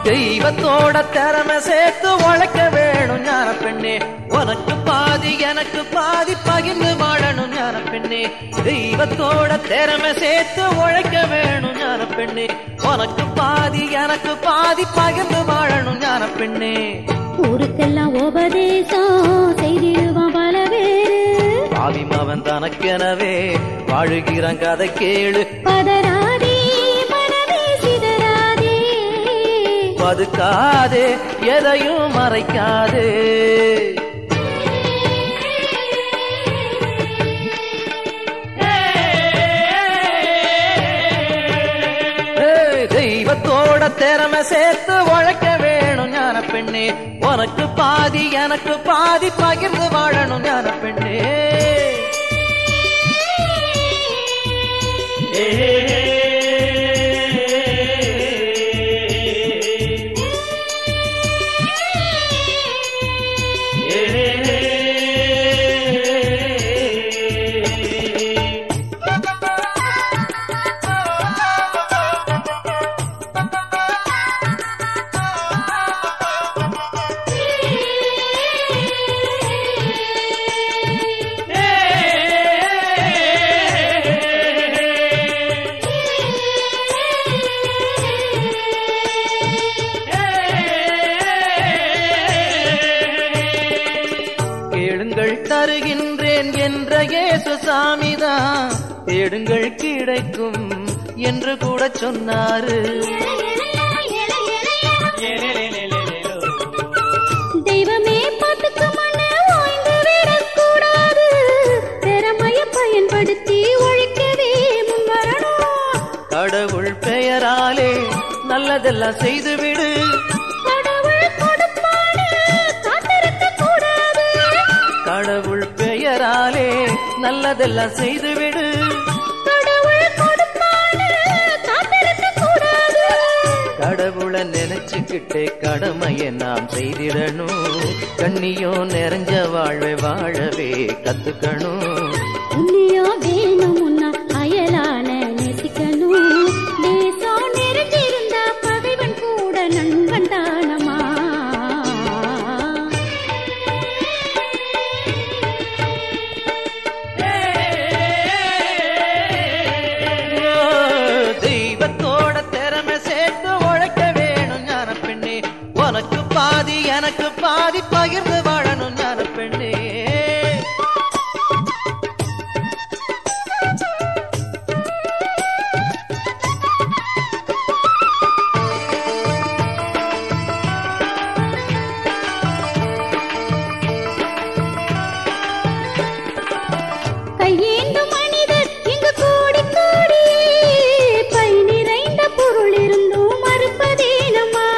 தெய்வத்தோட திறமை சேர்த்து உழைக்க வேணும் ஞான பெண்ணே உனக்கு பாதி எனக்கு பாதி பகிர்ந்து வாழணும் ஞான பெண்ணே தெய்வத்தோட திறமை சேர்த்து உழைக்க வேணும் ஞான பெண்ணே உனக்கு பாதி எனக்கு பாதி பகிர்ந்து வாழணும் ஞான பெண்ணே ஊருக்கெல்லாம் உபதேசம் செய்திடுவான் பல பேரு பாவி மவன் தனக்கெனவே வாழுகிறான் கதை கேளு பதறாதே மனமே சிதறாதே பதுக்காதே எதையும் மறைக்காதே ஏய், தெய்வத்தோட திறமை சேர்த்து உழைக்க வேணும் ஞான பெண்ணே உனக்கு பாதி எனக்கு பாதி பகிர்ந்து வாழணும் ஞான பெண்ணே கேளுங்கள் தருகின்றேன் என்ற இயேசு சாமிதான் தேடுங்கள் கிடைக்கும் என்று கூட சொன்னாரு தெய்வமே பார்த்துக்க மன ஓய்ந்து விடக்கூடாது திறமைய பயன்படுத்தி ஒழிக்கவே முன் வரணும் கடவுள் பெயராலே நல்லதெல்லாம் செய்துவிடு கடவுள் கொடுப்பாடு காத்திருக்க கூடாது கடவுள் பெயராலே நல்லதெல்லாம் செய்துவிடு கடவுள் கொடுப்பாடு காத்திருக்க கூடாது கடவுளை நினைச்சுக்கிட்டே கடமையை நாம் செய்திடணும் கண்ணியும் நிறைஞ்ச வாழ்வை வாழவே கத்துக்கணும் புண்ணியா வேணும் முன்னா அயலான நேசிக்கணும் தேசம் நிறைஞ்சிருந்தா பகைவன் கூட நண்பன் தானமா தெய்வத்தோட திறமை சேர்த்து உழைக்க வேணும் ஞான பெண்ணே உனக்கு பாதி எனக்கு பாதி பகிர்ந்து வாழணும் ஞான பெண்ணே கையேந்து மனிதர் இங்கு கூடி கூடி பை நிறைந்த பொருள் இருந்தும் மறுப்பதேனம்மா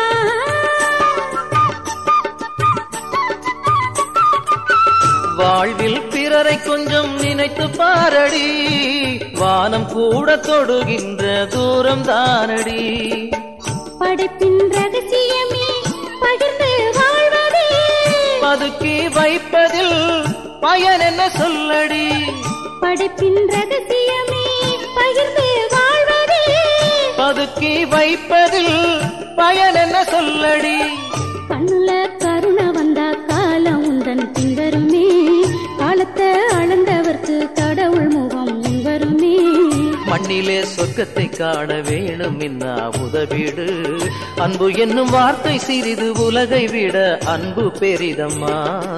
வாழ்வில் பிறரை கொஞ்சம் நினைத்து பாரடி வானம் கூட தொடுகின்ற தூரம் தானடி படைப்பின் ரகசியமே பகிர்ந்து வாழ்வதே பதுக்கி வைப்பதில் பயன் என்ன சொல்லடி படைப்பின் ரகசியமே பகிர்ந்து வாழ்வதே பதுக்கி வைப்பதில் பயன் என்ன சொல்லடி கண்ணுல கருணை வந்தா காலம் உந்தன் பின்வருமே காலத்தை அளந்தவர்க்கு கடவுள் முகம் முன்வருமே மண்ணிலே சொர்க்கத்தை காண வேணும் இன்னா உதவிடு அன்பு என்னும் வார்த்தை சிறிது உலகை விட அன்பு பெரிதம்மா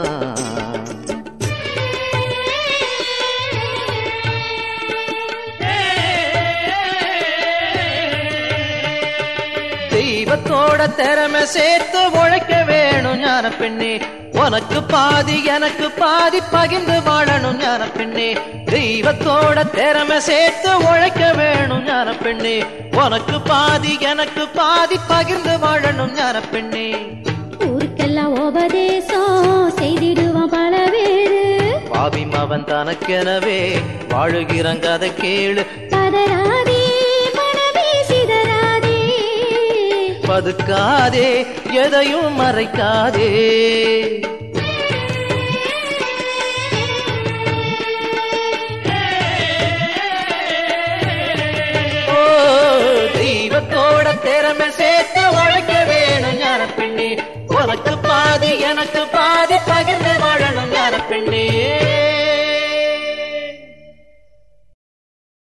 தெய்வத்தோட திறமை சேர்த்து உழைக்க வேணும் ஞான பெண்ணே உனக்கு பாதி எனக்கு பாதி பகிர்ந்து வாழணும் ஞான பெண்ணே தெய்வத்தோட திறமை சேர்த்து உழைக்க வேணும் ஞான பெண்ணே உனக்கு பாதி எனக்கு பாதி பகிர்ந்து வாழணும் ஞான பெண்ணே ஊருக்கெல்லாம் உபதேசம் செய்திடுவான் பல பேரு பாவி மவன் தனக்கெனவே வாழுகிறான் கதை கேளு பதறாதே மனமே சிதறாதே பதுக்காதே எதையும் மறைக்காதே ஓ தெய்வத்தோட திறமை சே